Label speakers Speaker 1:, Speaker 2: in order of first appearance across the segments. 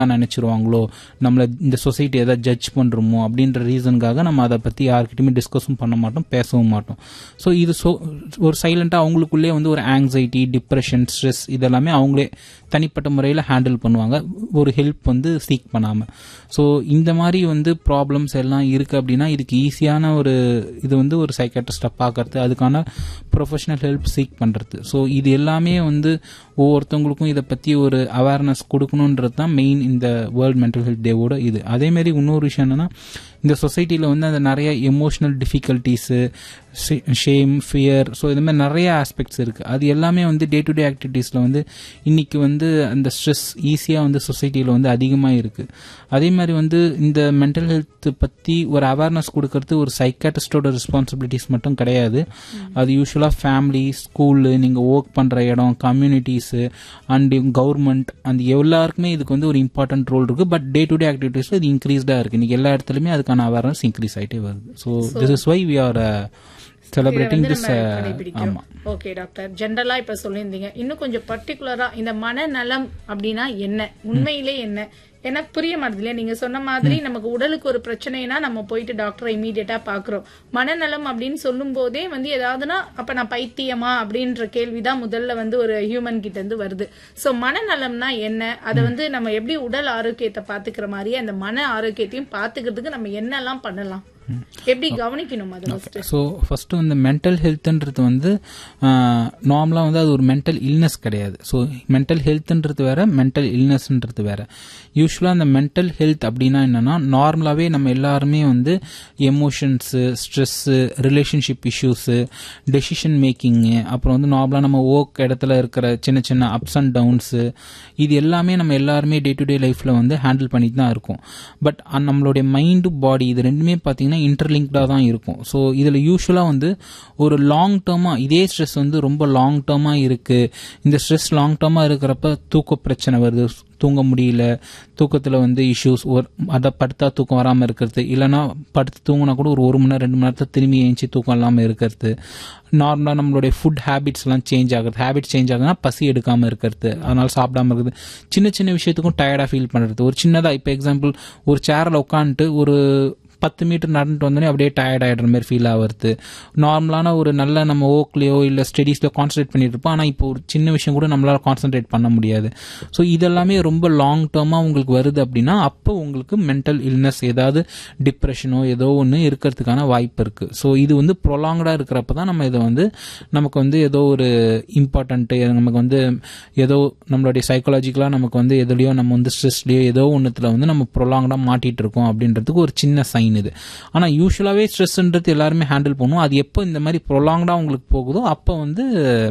Speaker 1: நினைச்சிருவாங்களோ நம்மள இந்த சொசைட்டி ஏதாவது ஜட்ஜ் பண்றோமோ அப்படின்ற ரீசனுக்காக நம்ம அதை பத்தி யார்கிட்டயுமே டிஸ்கஸும் பண்ண மாட்டோம் பேசவும் மாட்டோம் ஸோ இது so ஒரு சைலண்டா அவங்களுக்குள்ளே வந்து ஒரு ஆங்ஸைட்டி டிப்ரெஷன் ஸ்ட்ரெஸ் இதெல்லாமே அவங்களே தனிப்பட்ட முறையில் ஹேண்டில் பண்ணுவாங்க ஒரு ஹெல்ப் வந்து சீக் பண்ணாம ஸோ இந்த மாதிரி வந்து ப்ராப்ளம்ஸ் எல்லாம் இருக்கு அப்படின்னா இதுக்கு ஈஸியான ஒரு இது வந்து ஒரு சைக்காட்ரிஸ்டை பார்க்கறது அதுக்கான ப்ரொஃபஷனல் ஹெல்ப் சீக் பண்றது ஸோ இது எல்லாமே வந்து ஒவ்வொருத்தவங்களுக்கும் இதை பத்தி ஒரு அவேர்னஸ் கொடுக்கணுன்றது தான் மெயின் இந்த வேர்ல்ட் மென்டல் ஹெல்த் டேவோட இது அதே மாதிரி இன்னொரு விஷயம் என்னன்னா இந்த சொசைட்டியில் வந்து அந்த நிறைய emotional difficulties shame fear so இது மாதிரி நிறைய ஆஸ்பெக்ட்ஸ் இருக்குது அது எல்லாமே வந்து டே டு டே ஆக்டிவிட்டீஸில் வந்து இன்னைக்கு வந்து அந்த ஸ்ட்ரெஸ் ஈஸியாக வந்து சொசைட்டியில் வந்து அதிகமாக இருக்குது அதே மாதிரி வந்து இந்த மென்டல் ஹெல்த் பற்றி ஒரு அவேர்னஸ் கொடுக்கறது ஒரு சைக்காட்டிஸ்டோட ரெஸ்பான்சிபிலிட்டிஸ் மட்டும் கிடையாது அது யூஸ்வலாக ஃபேமிலி ஸ்கூலு நீங்கள் ஒர்க் பண்ணுற இடம் கம்யூனிட்டிஸு அண்ட் கவர்மெண்ட் அந்த எல்லாருக்குமே இதுக்கு வந்து ஒரு இம்பார்ட்டன்ட் ரோல் இருக்குது பட் டே டு டே ஆக்டிவிட்டீஸில் இது இன்க்ரீஸ்டாக இருக்குது இன்னைக்கு எல்லா இடத்துலையுமே அதுக்கான அவேர்னஸ் இன்க்ரீஸ் ஆகிட்டே வருது so this is why we are celebrating this ஆமாம்
Speaker 2: ஓகே டாக்டர் ஜென்ரலா இப்ப சொல்லியிருந்தீங்க இன்னும் கொஞ்சம் பர்டிகுலரா இந்த மனநலம் அப்படின்னா என்ன உண்மையிலே என்ன எனக்கு புரிய மாட்டேது இல்லையா நீங்க சொன்ன மாதிரி நமக்கு உடலுக்கு ஒரு பிரச்சனைனா நம்ம போயிட்டு டாக்டரை இமீடியட்டா பாக்குறோம் மனநலம் அப்படின்னு சொல்லும் போதே வந்து ஏதாவதுனா அப்ப நான் பைத்தியமா அப்படின்ற கேள்விதான் முதல்ல வந்து ஒரு ஹியூமன் கிட்ட இருந்து வருது சோ மனநலம்னா என்ன அதை வந்து நம்ம எப்படி உடல் ஆரோக்கியத்தை பாத்துக்கிற மாதிரி அந்த மன ஆரோக்கியத்தையும் பாத்துக்கிறதுக்கு நம்ம என்னெல்லாம் பண்ணலாம் எப்படி கவனிக்கணும் அதை ஃபர்ஸ்ட்
Speaker 1: ஸோ ஃபஸ்ட்டு வந்து மென்டல் ஹெல்த்ன்றது வந்து நார்மலாக வந்து அது ஒரு மென்டல் இல்னஸ் கிடையாது ஸோ மென்டல் ஹெல்த்ன்றது வேற மென்டல் இல்னஸ்ன்றது வேற யூஸ்வலாக அந்த மென்டல் ஹெல்த் அப்படின்னா என்னன்னா நார்மலாகவே நம்ம எல்லாருமே வந்து emotions stress relationship issues decision making அப்புறம் வந்து நார்மலாக நம்ம ஒர்க் இடத்துல இருக்கிற சின்ன சின்ன அப்ஸ் அண்ட் டவுன்ஸு இது எல்லாமே நம்ம எல்லாருமே டே டு டே லைஃப்பில் வந்து ஹேண்டில் பண்ணிட்டு தான் இருக்கோம் பட் நம்மளுடைய மைண்டு பாடி இது ரெண்டுமே பார்த்தீங்கன்னா இன்டர்லிங்க்டாக தான் இருக்கும் ஸோ இதில் யூஸ்வலாக வந்து ஒரு லாங் டேர்மாக இதே ஸ்ட்ரெஸ் வந்து ரொம்ப லாங் டேர்மாக இருக்குது இந்த ஸ்ட்ரெஸ் லாங் டேர்மாக இருக்கிறப்ப தூக்க பிரச்சனை வருது தூங்க முடியல தூக்கத்தில் வந்து இஷ்யூஸ் ஒரு அதை படுத்தா தூக்கம் வராமல் இருக்கிறது இல்லைனா படுத்து தூங்கினா கூட ஒரு ஒரு மணி நேரம் ரெண்டு மணி நேரத்தில் திரும்பி ஏஞ்சி தூக்கம் இல்லாமல் இருக்கிறது நார்மலாக நம்மளுடைய ஃபுட் ஹேபிட்ஸ் எல்லாம் சேஞ்ச் ஆகுது ஹேபிட் சேஞ்ச் ஆகுதுன்னா பசி எடுக்காமல் இருக்கிறது அதனால சாப்பிடாம இருக்குது சின்ன சின்ன விஷயத்துக்கும் டயர்டாக ஃபீல் பண்ணுறது ஒரு சின்னதாக இப்போ எக்ஸாம்பிள் ஒரு சேரில் உட்காந்துட்டு ஒரு பத்து மீட்டர் நடந்துட்டு வந்தோடனே அப்படியே டயர்ட் ஆகிடுற மாதிரி ஃபீல் ஆகுறது நார்மலான ஒரு நல்ல நம்ம ஓக்லேயோ இல்லை ஸ்டடீஸ்லையோ கான்சன்ட்ரேட் பண்ணிட்டு இருப்போம் ஆனால் இப்போ ஒரு சின்ன விஷயம் கூட நம்மளால கான்சன்ட்ரேட் பண்ண முடியாது ஸோ இதெல்லாமே ரொம்ப லாங் டேர்மாக உங்களுக்கு வருது அப்படின்னா அப்போ உங்களுக்கு மென்டல் இல்னஸ் ஏதாவது டிப்ரெஷனோ ஏதோ ஒன்று இருக்கிறதுக்கான வாய்ப்பு இருக்குது ஸோ இது வந்து ப்ரொலாங்டாக இருக்கிறப்ப தான் நம்ம இதை வந்து நமக்கு வந்து ஏதோ ஒரு இம்பார்ட்டண்ட்டு நமக்கு வந்து ஏதோ நம்மளுடைய சைக்காலஜிக்கலாக நமக்கு வந்து எதுலையோ நம்ம வந்து ஸ்ட்ரெஸ்லையோ ஏதோ ஒன்றுத்தில் வந்து நம்ம ப்ரொலாங்டாக மாட்டிட்டு இருக்கோம் அப்படின்றதுக்கு ஒரு சின்ன சைன் இது ஆனால் யூஸ்வலாகவே ஸ்ட்ரெஸ்ன்றது எல்லாருமே ஹேண்டில் பண்ணுவோம் அது எப்போ இந்த மாதிரி ப்ரொலாங்டாக உங்களுக்கு போகுதோ அப்போ வந்து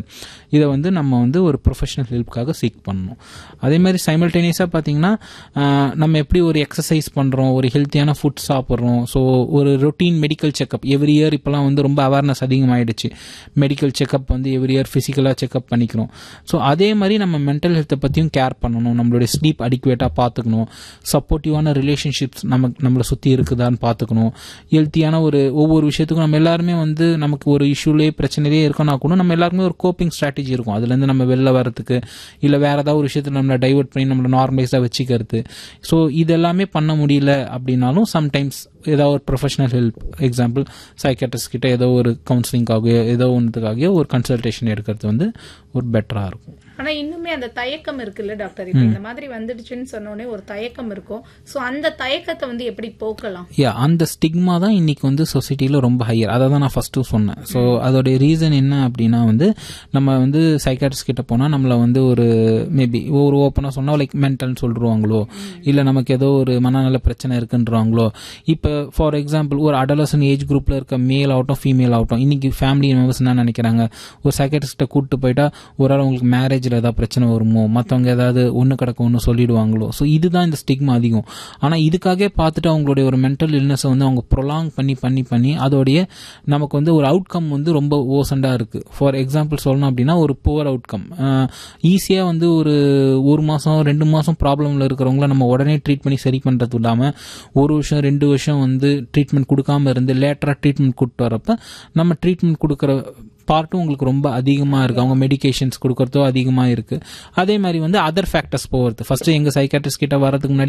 Speaker 1: இதை வந்து நம்ம வந்து ஒரு ப்ரொஃபஷனல் ஹெல்ப்புக்காக சீக் பண்ணணும் அதே மாதிரி சைமல்டேனியஸாக பார்த்தீங்கன்னா நம்ம எப்படி ஒரு எக்ஸசைஸ் பண்ணுறோம் ஒரு ஹெல்த்தியான ஃபுட் சாப்பிட்றோம் ஸோ ஒரு routine medical checkup every year இப்போலாம் வந்து ரொம்ப அவேர்னஸ் அதிகமாகிடுச்சு மெடிக்கல் செக்அப் வந்து எவ்ரி இயர் ஃபிசிக்கலாக செக்அப் பண்ணிக்கிறோம் ஸோ அதே மாதிரி நம்ம மென்டல் ஹெல்த்தை பற்றியும் கேர் பண்ணணும் நம்மளுடைய ஸ்லீப் அடிக்குவேட்டாக பார்த்துக்கணும் சப்போர்ட்டிவான ரிலேஷன்ஷிப்ஸ் நமக்கு நம்மளை சுற்றி இருக்குதான்னு பார்த்துக்கணும் ஹெல்த்தியான ஒரு ஒவ்வொரு விஷயத்துக்கும் நம்ம எல்லாருமே வந்து நமக்கு ஒரு இஷ்யூலேயே பிரச்சனையிலே இருக்கோம்னா கூட நம்ம எல்லாருமே ஒரு கோப்பிங் ஸ்ட்ராட்டஜி இருக்கும் அதுலேருந்து நம்ம வெளில வரதுக்கு இல்லை வேற ஏதாவது ஒரு விஷயத்தில் நம்மளை டைவெர்ட் பண்ணி நம்மளை நார்மலைஸாக வச்சுக்கிறது ஸோ இதெல்லாமே பண்ண முடியல அப்படின்னாலும் சம்டைம்ஸ் ஏதாவது ஒரு ப்ரொஃபஷனல் ஹெல்ப் எக்ஸாம்பிள் சைக்காட்ரிஸ்ட் கிட்ட ஏதோ ஒரு கவுன்சிலிங்காகவோ ஏதோ ஒன்றுக்காகவோ ஒரு கன்சல்டேஷன் எடுக்கிறது வந்து ஒரு பெட்டராக இருக்கும்
Speaker 2: ஆனா இன்னுமே அந்த தயக்கம் இருக்குல்ல டாக்டர் இப்ப இந்த மாதிரி வந்துடுச்சுன்னு சொன்னோடனே ஒரு தயக்கம் இருக்கும் சோ அந்த தயக்கத்தை வந்து எப்படி போக்கலாம்
Speaker 1: யா அந்த ஸ்டிக்மா தான் இன்னைக்கு வந்து சொசைட்டியில் ரொம்ப ஹையர் அதை தான் நான் ஃபர்ஸ்ட்டு சொன்னேன் ஸோ அதோடைய ரீசன் என்ன அப்படின்னா வந்து நம்ம வந்து சைக்காட்ரிஸ்ட் கிட்ட போனால் நம்மளை வந்து ஒரு மேபி ஒரு ஓப்பனாக சொன்னால் லைக் மென்டல்னு சொல்லிடுவாங்களோ இல்லை நமக்கு ஏதோ ஒரு மனநல பிரச்சனை இருக்குன்றாங்களோ இப்போ ஃபார் எக்ஸாம்பிள் ஒரு அடலசன் ஏஜ் குரூப்பில் இருக்க மேல் ஆகட்டும் ஃபீமேல் ஆகட்டும் இன்னைக்கு ஃபேமிலி மெம்பர்ஸ் என்ன நினைக்கிறாங்க ஒரு சைக்காட்ரிஸ்ட்டை கூப்பிட்டு போயிட்டா ஒரு ஆள் உங்களுக்கு மேரேஜில் ஏதாவது பிரச்சனை வருமோ மற்றவங்க ஏதாவது ஒன்று கிடக்க ஒன்று சொல்லிடுவாங்களோ ஸோ இதுதான் இந்த ஸ்டிக்மா அதிகம் ஆனால் இதுக்காகவே பார்த்துட்டு அவங்களுடைய ஒரு மென்டல் இல்னஸை வந்து அவங்க ப்ரொலாங் பண்ணி பண்ணி பண்ணி அதோடைய நமக்கு வந்து ஒரு அவுட்கம் வந்து ரொம்ப ஓசண்டாக இருக்குது ஃபார் எக்ஸாம்பிள் சொல்லணும் அப்படின்னா ஒரு புவர் அவுட்கம் ஈஸியாக வந்து ஒரு ஒரு மாதம் ரெண்டு மாதம் ப்ராப்ளமில் இருக்கிறவங்கள நம்ம உடனே ட்ரீட் பண்ணி சரி பண்ணுறது இல்லாமல் ஒரு வருஷம் ரெண்டு வருஷம் வந்து ட்ரீட்மெண்ட் கொடுக்காம இருந்து லேட்டராக ட்ரீட்மெண்ட் கொடுத்து வரப்ப நம்ம ட்ரீட்மெண்ட் கொடுக்குற பார்ட்டும் உங்களுக்கு ரொம்ப அதிகமாக இருக்குது அவங்க மெடிகேஷன்ஸ் கொடுக்கறதோ அதிகமாக இருக்குது அதே மாதிரி வந்து அதர் ஃபேக்டர்ஸ் போகிறது ஃபர்ஸ்ட் எங்கள் சைக்காட்ரிஸ்ட் கிட்ட வரதுக்கு முன்னாடி